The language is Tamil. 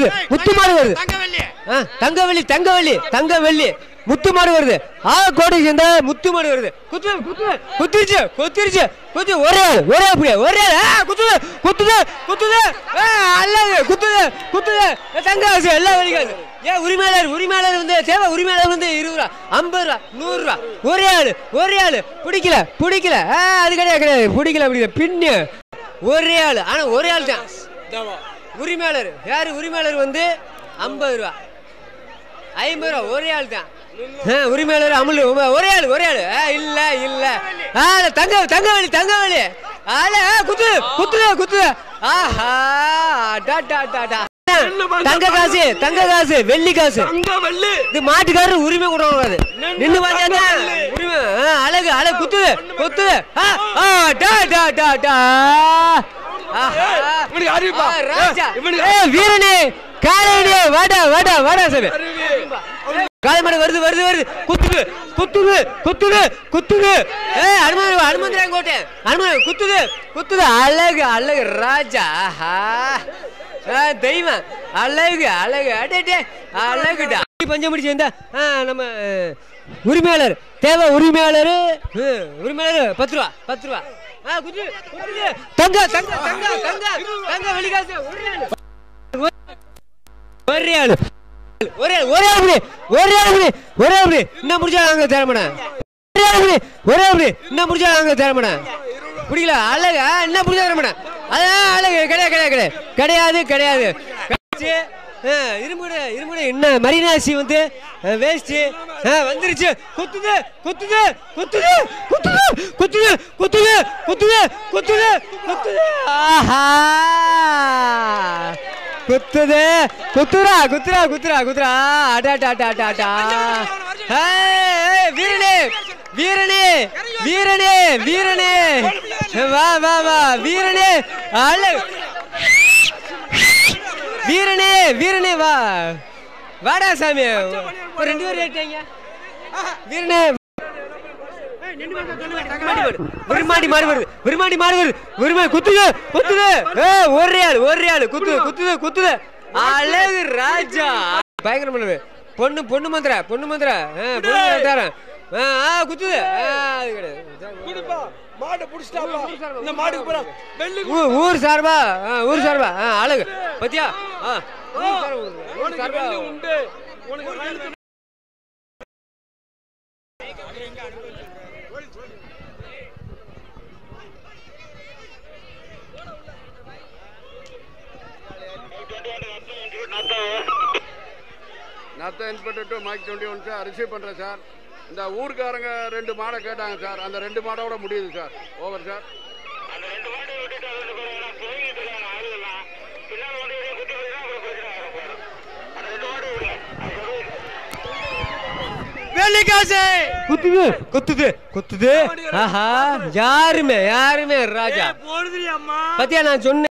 வருது முத்து மாடு வருது தங்கவல்லி ஆ, தங்கவள்ளி தங்கவள்ளி தங்கவள்ளி முத்து மாடு வருது ஆ கோடி சேர்ந்த முத்து மாடு வருது குத்து குத்து குத்திருச்சு குத்திருச்சு குத்து ஒரே ஆள் ஒரே அப்படியே ஒரே ஆள் ஆ, குத்துது குத்துது குத்துது ஆ, அல்லது குத்துது குத்துது ஏ, தங்க காசு எல்லாம் வலிக்காது ஏன் உரிமையாளர் உரிமையாளர் வந்து தேவை உரிமையாளர் வந்து இருபது ரூபா ஐம்பது ரூபா நூறு ரூபா ஒரே ஆள் ஒரே ஆள் பிடிக்கல பிடிக்கல ஆ, அது கிடையாது கிடையாது பிடிக்கல பிடிக்கல பின்னு ஒரே ஆள் ஆனா ஒரே ஆள் தான் உரிமையாளர் யாரு உரிமையாளர் வந்து ஐம்பது ரூபா ஐம்பது ரூபா ஒரே ஆள் தான் ஆ, உரிமையாளர் அமுல் உம- ஒரே ஆள் ஒரே ஆள் ஆ, இல்ல இல்ல ஆ, இல்ல, தங்க தங்கவழி தங்கவழி ஆல குத்து குத்து குத்து ஆஹா டா டா டா டா தங்க காசு தங்க காசு வெள்ளி காசு தங்கவல்லி இது மாட்டுக்காரர் உரிமை கூட கூடாது நின்னு பாத்தா உரிமை ஆ, அழகு அழகு குத்துது குத்துது ஆ, ஆ, டா டா டா டா ஆஹா. இவனுக்கு அறிவிப்பா ஆ, ராஜா. இவனுக்கு ஏய், வீரனே காலையிலே வாடா வாடா வாடா சாமி காலை மாடு வருது வருது வருது குத்துது குத்துது குத்துது குத்துது ஏ அனுமதி அனுமதி கோட்டை அனுமதி குத்துது குத்துது அழகு அழகு ராஜா ஆஹா ஆ, தெய்வம் அழகு அழகு அடே அழகுடா பஞ்சம் முடிச்சு வந்தா ஆ, நம்ம அஹ், உரிமையாளர் தேவை உரிமையாளர் ஹம், உரிமையாளர் பத்து ரூபா பத்து ரூபா ஆ, குத்து, குத்துது. தங்க தங்க தங்க தங்க தங்க வெளிக்காசு ஒரே ஆளு. ஒரே ஆளு ஒரே ஆளு, ஒரே ஆளு ஒரே ஆளு ஒரே ஆளு என்ன முடிச்சா நாங்க தரமாடா ஒரே ஆளு ஒரே ஆளு என்ன முடிச்சா நாங்க தரமாடா பிடிக்கல அழகா என்ன முடிச்சா தரமாடா அதான் அழகு கிடையாது கிடையாது கிடையாது கிடையாது கிடையாது ஆ, இரும்புடு இரும்புடு என்ன மரினாசி வந்து வேஸ்ட் வந்துருச்சு குத்துது குத்துது குத்துது குத்துது குத்துது குத்துது குத்துது குத்துது குத்துது ஆஹா குத்துது குத்துரா குத்துரா குத்துரா குத்துரா அடா டா டா டா டா ஏய், ஏய், வீரனே வீரனே வீரனே வீரனே வா வா வா வீரனே அழ வீரனே வீரனே வா வாடா சாமி ஒரு ரெண்டு பேரும் ஏட்டாங்க வீரனே விருமாடி மாடு வருது விருமாடி மாடு வருது விருமா குத்துது குத்துது ஏ ஒரே ஆள் ஒரே ஆள் குத்துது குத்துது குத்துது அழகு ராஜா பயங்கரம் பண்ணுது பொண்ணு பொண்ணு மந்திர பொண்ணு மந்திர ஆ, பொண்ணு மந்திரம். ஆ ஆ, குத்துது ஆ, அது கிடையாது குடிப்பா மாட்டை புடிச்சிட்டாப்பா இந்த மாட்டுக்கு போறா வெள்ளி ஊ- ஊர் சார்பா ஆ, ஊர் சார்பா ஆ, அழகு பத்தியா ஆ, ஊர் சார்பா, ஊர் உனக்கு சார்பா. வெள்ளி உண்டு உனக்கு வெள்ளி நத்த inspector to mike twenty one sir receive பண்ணுறேன் சார் இந்த ஊருக்காரங்க ரெண்டு மாடை கேட்டாங்க சார் அந்த ரெண்டு மாடோட முடியுது சார் ஓவர் சார் வெள்ளிக்காசு குத்துது குத்துது குத்துது ஆஹா யாருமே யாருமே ராஜா போடுதுரி அம்மா பத்தியா நான் சொன்னேன்